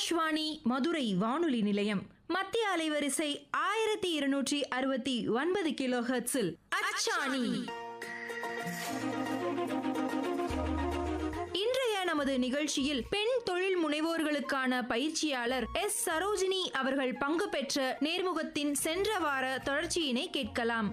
ஆகாஷ்வாணி மதுரை வானொலி நிலையம் மத்திய அலைவரிசை ஆயிரத்தி இருநூற்றி அறுபத்தி ஒன்பது கிலோ ஹெர்ட்ஸில் அச்சாணி இன்றைய நமது நிகழ்ச்சியில் பெண் தொழில் முனைவோர்களுக்கான பயிற்சியாளர் எஸ் சரோஜினி அவர்கள் பங்கு பெற்ற நேர்முகத்தின் சென்ற வார தொடர்ச்சியினை கேட்கலாம்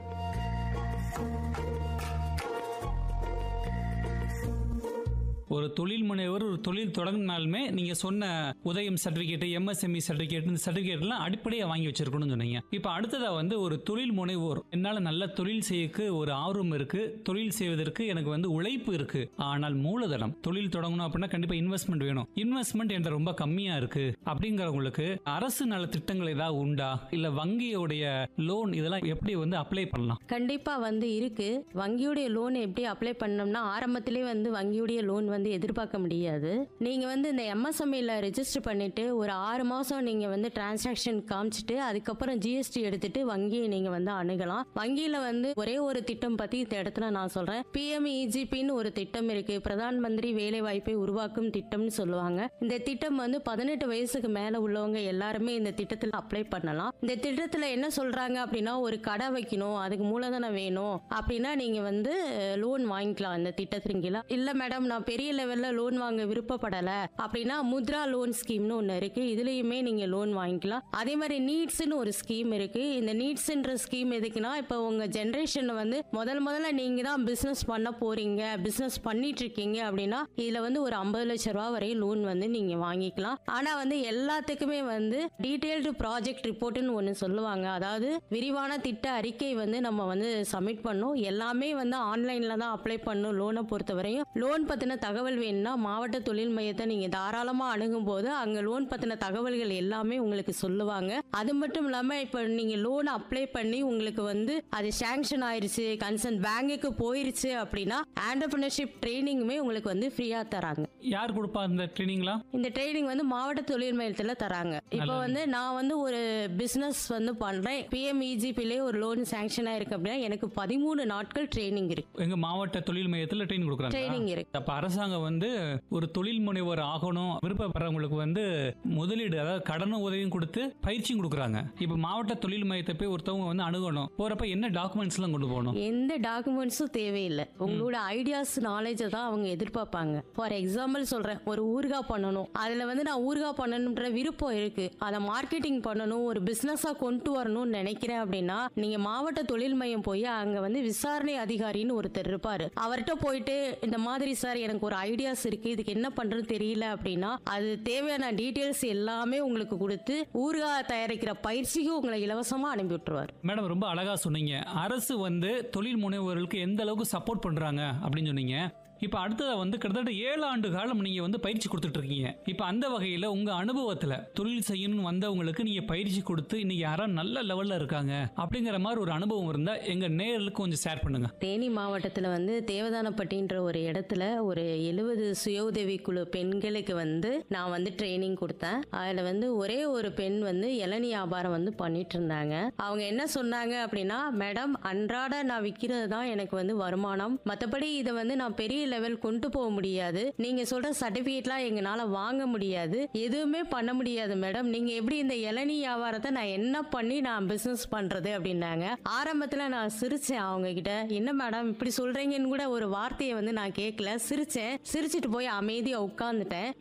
ஒரு தொழில் முனைவர் ஒரு தொழில் தொடங்கினாலுமே நீங்க சொன்ன உதயம் சர்டிபிகேட் எம்எஸ்எம்இ சர்டிபிகேட் இந்த சர்டிபிகேட்லாம் அடிப்படையாக வாங்கி வச்சிருக்கணும்னு சொன்னீங்க இப்போ அடுத்ததா வந்து ஒரு தொழில் முனைவோர் என்னால் நல்ல தொழில் செய்யக்கு ஒரு ஆர்வம் இருக்கு தொழில் செய்வதற்கு எனக்கு வந்து உழைப்பு இருக்கு ஆனால் மூலதனம் தொழில் தொடங்கணும் அப்படின்னா கண்டிப்பா இன்வெஸ்ட்மெண்ட் வேணும் இன்வெஸ்ட்மெண்ட் என்ற ரொம்ப கம்மியா இருக்கு அப்படிங்கிறவங்களுக்கு அரசு நல திட்டங்கள் ஏதாவது உண்டா இல்ல வங்கியோடைய லோன் இதெல்லாம் எப்படி வந்து அப்ளை பண்ணலாம் கண்டிப்பா வந்து இருக்கு வங்கியுடைய லோன் எப்படி அப்ளை பண்ணோம்னா ஆரம்பத்திலே வந்து வங்கியுடைய லோன் வந்து எதிர்பார்க்க முடியாது நீங்க வந்து இந்த எம்எஸ்எம்இல ரெஜிஸ்டர் பண்ணிட்டு ஒரு ஆறு மாசம் நீங்க வந்து டிரான்சாக்ஷன் காமிச்சிட்டு அதுக்கப்புறம் ஜிஎஸ்டி எடுத்துட்டு வங்கியை நீங்க வந்து அணுகலாம் வங்கியில வந்து ஒரே ஒரு திட்டம் பத்தி இந்த இடத்துல நான் சொல்றேன் பிஎம்இஜிபின்னு ஒரு திட்டம் இருக்கு பிரதான் மந்திரி வேலை வாய்ப்பை உருவாக்கும் திட்டம்னு சொல்லுவாங்க இந்த திட்டம் வந்து பதினெட்டு வயசுக்கு மேல உள்ளவங்க எல்லாருமே இந்த திட்டத்தில் அப்ளை பண்ணலாம் இந்த திட்டத்துல என்ன சொல்றாங்க அப்படின்னா ஒரு கடை வைக்கணும் அதுக்கு மூலதனம் வேணும் அப்படின்னா நீங்க வந்து லோன் வாங்கிக்கலாம் இந்த திட்டத்தின் கீழே இல்ல மேடம் நான் பெரிய லெவல்ல லோன் வாங்க விருப்பப்படல அப்படின்னா முத்ரா லோன் ஸ்கீம்னு ஒன்று இருக்கு இதுலயுமே நீங்க லோன் வாங்கிக்கலாம் அதே மாதிரி நீட்ஸ்னு ஒரு ஸ்கீம் இருக்கு இந்த நீட்ஸ்ன்ற ஸ்கீம் எதுக்குன்னா இப்போ உங்க ஜென்ரேஷன் வந்து முதல் முதல்ல நீங்க தான் பிசினஸ் பண்ண போறீங்க பிசினஸ் பண்ணிட்டு இருக்கீங்க அப்படின்னா இதுல வந்து ஒரு ஐம்பது லட்ச ரூபா வரை லோன் வந்து நீங்க வாங்கிக்கலாம் ஆனா வந்து எல்லாத்துக்குமே வந்து டீடைல்டு ப்ராஜெக்ட் ரிப்போர்ட்னு ஒன்று சொல்லுவாங்க அதாவது விரிவான திட்ட அறிக்கை வந்து நம்ம வந்து சப்மிட் பண்ணணும் எல்லாமே வந்து ஆன்லைன்ல தான் அப்ளை பண்ணணும் லோனை பொறுத்தவரையும் லோன் பத்தின தகவல் வேணும்னா மாவட்ட தொழில் மையத்தை நீங்க தாராளமா அணுகும் போது அங்க லோன் பத்தின தகவல்கள் எல்லாமே உங்களுக்கு சொல்லுவாங்க அது மட்டும் இல்லாம இப்ப நீங்க லோன் அப்ளை பண்ணி உங்களுக்கு வந்து அது சாங்ஷன் ஆயிருச்சு கன்சர்ன் பேங்குக்கு போயிருச்சு அப்படின்னா ஆண்டர்பிரினர்ஷிப் ட்ரைனிங்குமே உங்களுக்கு வந்து ஃப்ரீயா தராங்க யார் கொடுப்பா இந்த ட்ரைனிங்லாம் இந்த ட்ரைனிங் வந்து மாவட்ட தொழில் மையத்துல தராங்க இப்போ நல்லது. வந்து நான் வந்து ஒரு பிசினஸ் வந்து பண்றேன் பிஎம்இஜிபிலே ஒரு லோன் சாங்ஷன் ஆயிருக்கு அப்படின்னா எனக்கு பதிமூணு நாட்கள் ட்ரைனிங் இருக்கு எங்க மாவட்ட தொழில் மையத்தில் ட்ரெயின் கொடுக்குறாங்க ட்ரைனிங் இருக்கு அப்ப அரசாங்கம் வந்து ஒரு தொழில் முனைவர் ஆகணும் விருப்பப்படுறவங்களுக்கு வந்து முதலீடு அதாவது கடனும் உதவியும் கொடுத்து பயிற்சியும் கொடுக்குறாங்க இப்ப மாவட்ட தொழில் மையத்தை போய் ஒருத்தவங்க வந்து அணுகணும் போறப்ப என்ன டாக்குமெண்ட்ஸ் எல்லாம் கொண்டு போகணும் எந்த டாக்குமெண்ட்ஸும் தேவையில்லை உங்களோட ஐடியாஸ் நாலேஜை தான் அவங்க எதிர்பார்ப்பாங்க ஃபார் எக்ஸாம்பிள் சொல்றேன் ஒரு ஊர்கா பண்ணணும் அதுல வந்து நான் ஊர்கா பண்ணணுன்ற விருப்பம் இருக்கு அதை மார்க்கெட்டிங் பண்ணணும் ஒரு பிசினஸா கொண்டு வரணும்னு நினைக்கிறேன் அப்படின்னா நீங்க மாவட்ட தொழில் மையம் போய் அங்க வந்து விசாரணை அதிகாரின்னு ஒருத்தர் இருப்பாரு அவர்கிட்ட போயிட்டு இந்த மாதிரி சார் எனக்கு ஒரு ஐடியாஸ் இருக்கு இதுக்கு என்ன பண்றது தெரியல அப்படின்னா அது தேவையான டீட்டெயில்ஸ் எல்லாமே உங்களுக்கு கொடுத்து ஊர்கா தயாரிக்கிற பயிற்சிக்கு உங்களை இலவசமா அனுப்பி விட்டுருவார் மேடம் ரொம்ப அழகா சொன்னீங்க அரசு வந்து தொழில் முனைவோர்களுக்கு எந்த அளவுக்கு சப்போர்ட் பண்றாங்க அப்படின்னு சொன்னீங்க இப்ப அடுத்ததா வந்து கிட்டத்தட்ட ஏழு ஆண்டு காலம் நீங்க வந்து பயிற்சி கொடுத்துட்டு இருக்கீங்க இப்ப அந்த வகையில உங்க அனுபவத்துல தொழில் செய்யணும்னு வந்தவங்களுக்கு நீங்க பயிற்சி கொடுத்து இன்னைக்கு யாரா நல்ல லெவல்ல இருக்காங்க அப்படிங்கிற மாதிரி ஒரு அனுபவம் இருந்தா எங்க நேயர்களுக்கு கொஞ்சம் ஷேர் பண்ணுங்க தேனி மாவட்டத்தில் வந்து தேவதானப்பட்டின்ற ஒரு இடத்துல ஒரு எழுபது சுய உதவி குழு பெண்களுக்கு வந்து நான் வந்து ட்ரைனிங் கொடுத்தேன் அதில் வந்து ஒரே ஒரு பெண் வந்து இளநீ வியாபாரம் வந்து பண்ணிட்டு இருந்தாங்க அவங்க என்ன சொன்னாங்க அப்படின்னா மேடம் அன்றாட நான் விற்கிறது தான் எனக்கு வந்து வருமானம் மற்றபடி இதை வந்து நான் பெரிய லெவல் கொண்டு போக முடியாது நீங்கள் சொல்கிற சர்டிஃபிகேட்லாம் எங்களால் வாங்க முடியாது எதுவுமே பண்ண முடியாது மேடம் நீங்கள் எப்படி இந்த இளநீ வியாபாரத்தை நான் என்ன பண்ணி நான் பிஸ்னஸ் பண்ணுறது அப்படின்னாங்க ஆரம்பத்தில் நான் சிரிச்சேன் அவங்க கிட்ட என்ன மேடம் இப்படி சொல்றீங்கன்னு கூட ஒரு வார்த்தையை வந்து நான் கேட்கல சிரிச்சேன் சிரிச்சிட்டு போய் அமைதியாக உட்காந்துட்டேன்